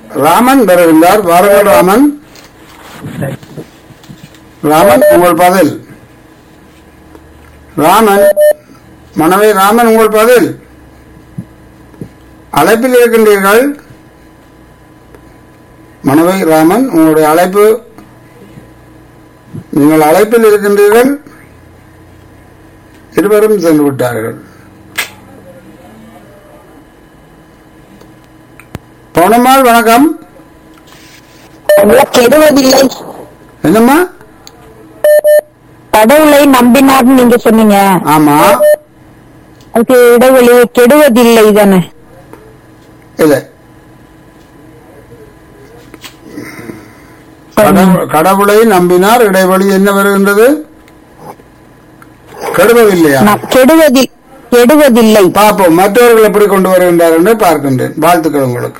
ராமன் வருகின்றார் வாருங்கள் ராமன் ராமன் உங்கள் பதில் ராமன் மனைவி ராமன் உங்கள் பதில் அழைப்பில் இருக்கின்றீர்கள் மனைவி ராமன் உங்களுடைய அழைப்பு நீங்கள் அழைப்பில் இருக்கின்றீர்கள் இருவரும் சென்று விட்டார்கள் பவுனம்மாள் வணக்கம் கெடுவதில்லை என்னம்மா கடவுளை நம்பினார்னு நீங்க சொன்னீங்க ஆமா அதுக்கு இடைவெளி கெடுவதில்லை தானே இல்ல கடவு- கடவுளை நம்பினார் இடைவெளி என்ன வருகின்றது கெடுவதில்லையா ந- கெடுவதில் கெடுவதில்லை பார்ப்போம் மற்றவர்கள் எப்படி கொண்டு வருகின்றார் என்று பார்க்கின்றேன் வாழ்த்துக்கள் உங்களுக்கு